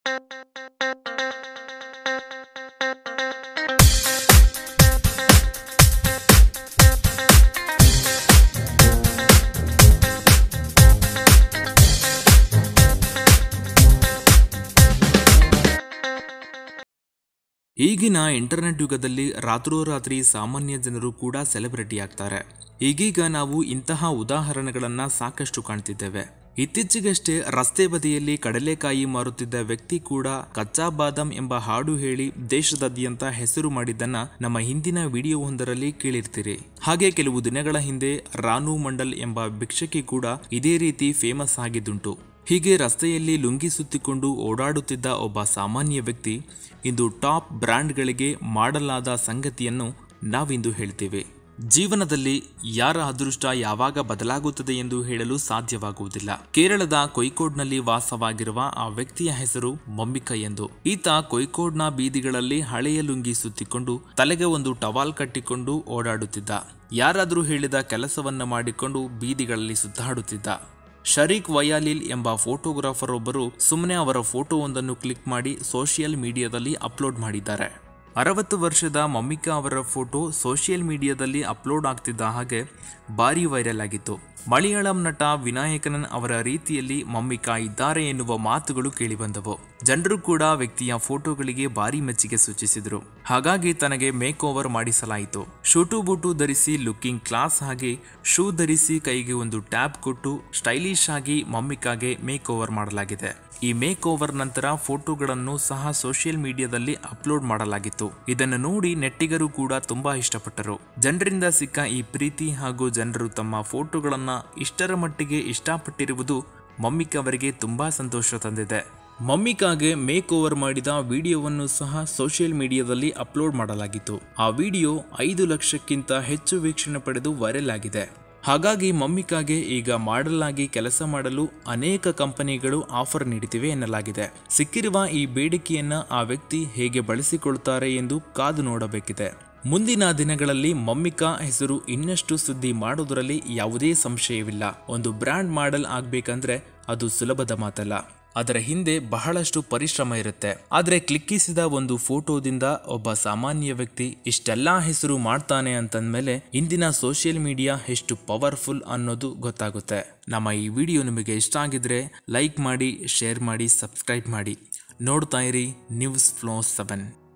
ಈಗಿನ ಇಂಟರ್ನೆಟ್ ಯುಗದಲ್ಲಿ ರಾತ್ರೋರಾತ್ರಿ ಸಾಮಾನ್ಯ ಜನರು ಕೂಡ ಸೆಲೆಬ್ರಿಟಿ ಆಗ್ತಾರೆ ಈಗೀಗ ನಾವು ಇಂತಹ ಉದಾಹರಣೆಗಳನ್ನ ಸಾಕಷ್ಟು ಕಾಣ್ತಿದ್ದೇವೆ ಇತ್ತೀಚೆಗಷ್ಟೇ ರಸ್ತೆ ಬದಿಯಲ್ಲಿ ಕಡಲೆಕಾಯಿ ಮಾರುತ್ತಿದ್ದ ವ್ಯಕ್ತಿ ಕೂಡ ಕಚ್ಚಾ ಬಾದಾಮ್ ಎಂಬ ಹಾಡು ಹೇಳಿ ದೇಶದಾದ್ಯಂತ ಹೆಸರು ಮಾಡಿದ್ದನ್ನ ನಮ್ಮ ಹಿಂದಿನ ವಿಡಿಯೋವೊಂದರಲ್ಲಿ ಕೇಳಿರ್ತೀರಿ ಹಾಗೆ ಕೆಲವು ದಿನಗಳ ಹಿಂದೆ ರಾನು ಮಂಡಲ್ ಎಂಬ ಭಿಕ್ಷಕಿ ಕೂಡ ಇದೇ ರೀತಿ ಫೇಮಸ್ ಆಗಿದ್ದುಂಟು ಹೀಗೆ ರಸ್ತೆಯಲ್ಲಿ ಲುಂಗಿ ಸುತ್ತಿಕೊಂಡು ಓಡಾಡುತ್ತಿದ್ದ ಒಬ್ಬ ಸಾಮಾನ್ಯ ವ್ಯಕ್ತಿ ಇಂದು ಟಾಪ್ ಬ್ರ್ಯಾಂಡ್ಗಳಿಗೆ ಮಾಡಲಾದ ಸಂಗತಿಯನ್ನು ನಾವಿಂದು ಹೇಳ್ತೇವೆ ಜೀವನದಲ್ಲಿ ಯಾರ ಅದೃಷ್ಟ ಯಾವಾಗ ಬದಲಾಗುತ್ತದೆ ಎಂದು ಹೇಳಲು ಸಾಧ್ಯವಾಗುವುದಿಲ್ಲ ಕೇರಳದ ಕೊಯ್ಕೋಡ್ನಲ್ಲಿ ವಾಸವಾಗಿರುವ ಆ ವ್ಯಕ್ತಿಯ ಹೆಸರು ಮೊಮ್ಮಿಕ ಎಂದು ಈತ ಕೊಯ್ಕೋಡ್ನ ಬೀದಿಗಳಲ್ಲಿ ಹಳೆಯ ಲುಂಗಿ ಸುತ್ತಿಕೊಂಡು ತಲೆಗೆ ಒಂದು ಟವಾಲ್ ಕಟ್ಟಿಕೊಂಡು ಓಡಾಡುತ್ತಿದ್ದ ಯಾರಾದರೂ ಹೇಳಿದ ಕೆಲಸವನ್ನ ಮಾಡಿಕೊಂಡು ಬೀದಿಗಳಲ್ಲಿ ಸುತ್ತಾಡುತ್ತಿದ್ದ ಶರೀಕ್ ವಯಾಲಿಲ್ ಎಂಬ ಫೋಟೋಗ್ರಾಫರ್ ಒಬ್ಬರು ಸುಮ್ಮನೆ ಅವರ ಫೋಟೋವೊಂದನ್ನು ಕ್ಲಿಕ್ ಮಾಡಿ ಸೋಷಿಯಲ್ ಮೀಡಿಯಾದಲ್ಲಿ ಅಪ್ಲೋಡ್ ಮಾಡಿದ್ದಾರೆ ಅರವತ್ತು ವರ್ಷದ ಮಮ್ಮಿಕಾ ಅವರ ಫೋಟೋ ಸೋಷಿಯಲ್ ಮೀಡಿಯಾದಲ್ಲಿ ಅಪ್ಲೋಡ್ ಆಗ್ತಿದ್ದ ಹಾಗೆ ಭಾರಿ ವೈರಲ್ ಆಗಿತ್ತು ಮಲಯಾಳಂ ನಟ ವಿನಾಯಕನನ್ ಅವರ ರೀತಿಯಲ್ಲಿ ಮಮ್ಮಿಕಾ ಇದ್ದಾರೆ ಎನ್ನುವ ಮಾತುಗಳು ಕೇಳಿಬಂದವು ಜನರು ಕೂಡ ವ್ಯಕ್ತಿಯ ಫೋಟೋಗಳಿಗೆ ಭಾರಿ ಮೆಚ್ಚುಗೆ ಸೂಚಿಸಿದರು ಹಾಗಾಗಿ ತನಗೆ ಮೇಕ್ ಓವರ್ ಮಾಡಿಸಲಾಯಿತು ಶೂಟು ಬೂಟು ಧರಿಸಿ ಲುಕಿಂಗ್ ಕ್ಲಾಸ್ ಹಾಗೆ ಶೂ ಧರಿಸಿ ಕೈಗೆ ಒಂದು ಟ್ಯಾಬ್ ಕೊಟ್ಟು ಸ್ಟೈಲಿಶ್ ಆಗಿ ಮಮ್ಮಿಕಾಗೆ ಮೇಕ್ ಓವರ್ ಮಾಡಲಾಗಿದೆ ಈ ಮೇಕ್ ಓವರ್ ನಂತರ ಫೋಟೋಗಳನ್ನು ಸಹ ಸೋಷಿಯಲ್ ಮೀಡಿಯಾದಲ್ಲಿ ಅಪ್ಲೋಡ್ ಮಾಡಲಾಗಿತ್ತು ಇದನ್ನು ನೋಡಿ ನೆಟ್ಟಿಗರು ಕೂಡ ತುಂಬಾ ಇಷ್ಟಪಟ್ಟರು ಜನರಿಂದ ಸಿಕ್ಕ ಈ ಪ್ರೀತಿ ಹಾಗೂ ಜನರು ತಮ್ಮ ಫೋಟೋಗಳನ್ನ ಇಷ್ಟರ ಮಟ್ಟಿಗೆ ಇಷ್ಟಪಟ್ಟಿರುವುದು ಮಮ್ಮಿಕ್ ಅವರಿಗೆ ತುಂಬಾ ಸಂತೋಷ ತಂದಿದೆ ಮಮ್ಮಿಕಾಗೆ ಮೇಕ್ ಓವರ್ ಮಾಡಿದ ವಿಡಿಯೋವನ್ನು ಸಹ ಸೋಷಿಯಲ್ ಮೀಡಿಯಾದಲ್ಲಿ ಅಪ್ಲೋಡ್ ಮಾಡಲಾಗಿತ್ತು ಆ ವಿಡಿಯೋ ಐದು ಲಕ್ಷಕ್ಕಿಂತ ಹೆಚ್ಚು ವೀಕ್ಷಣೆ ಪಡೆದು ವೈರಲ್ ಆಗಿದೆ ಹಾಗಾಗಿ ಮಮ್ಮಿಕಾಗೆ ಈಗ ಮಾಡಲ್ ಆಗಿ ಕೆಲಸ ಮಾಡಲು ಅನೇಕ ಕಂಪನಿಗಳು ಆಫರ್ ನೀಡುತ್ತಿವೆ ಎನ್ನಲಾಗಿದೆ ಸಿಕ್ಕಿರುವ ಈ ಬೇಡಿಕೆಯನ್ನ ಆ ವ್ಯಕ್ತಿ ಹೇಗೆ ಬಳಸಿಕೊಳ್ತಾರೆ ಎಂದು ಕಾದು ನೋಡಬೇಕಿದೆ ಮುಂದಿನ ದಿನಗಳಲ್ಲಿ ಮಮ್ಮಿಕಾ ಹೆಸರು ಇನ್ನಷ್ಟು ಸುದ್ದಿ ಮಾಡೋದರಲ್ಲಿ ಯಾವುದೇ ಸಂಶಯವಿಲ್ಲ ಒಂದು ಬ್ರ್ಯಾಂಡ್ ಮಾಡೆಲ್ ಆಗ್ಬೇಕಂದ್ರೆ ಅದು ಸುಲಭದ ಮಾತಲ್ಲ ಅದರ ಹಿಂದೆ ಬಹಳಷ್ಟು ಪರಿಶ್ರಮ ಇರುತ್ತೆ ಆದರೆ ಕ್ಲಿಕ್ಕಿಸಿದ ಒಂದು ಫೋಟೋದಿಂದ ಒಬ್ಬ ಸಾಮಾನ್ಯ ವ್ಯಕ್ತಿ ಇಷ್ಟೆಲ್ಲಾ ಹೆಸರು ಮಾಡ್ತಾನೆ ಅಂತಂದ್ಮೇಲೆ ಇಂದಿನ ಸೋಷಿಯಲ್ ಮೀಡಿಯಾ ಎಷ್ಟು ಪವರ್ಫುಲ್ ಅನ್ನೋದು ಗೊತ್ತಾಗುತ್ತೆ ನಮ್ಮ ಈ ವಿಡಿಯೋ ನಿಮಗೆ ಇಷ್ಟ ಆಗಿದ್ರೆ ಲೈಕ್ ಮಾಡಿ ಶೇರ್ ಮಾಡಿ ಸಬ್ಸ್ಕ್ರೈಬ್ ಮಾಡಿ ನೋಡ್ತಾ ಇರಿ ನ್ಯೂಸ್ ಫ್ಲೋ ಸೆವೆನ್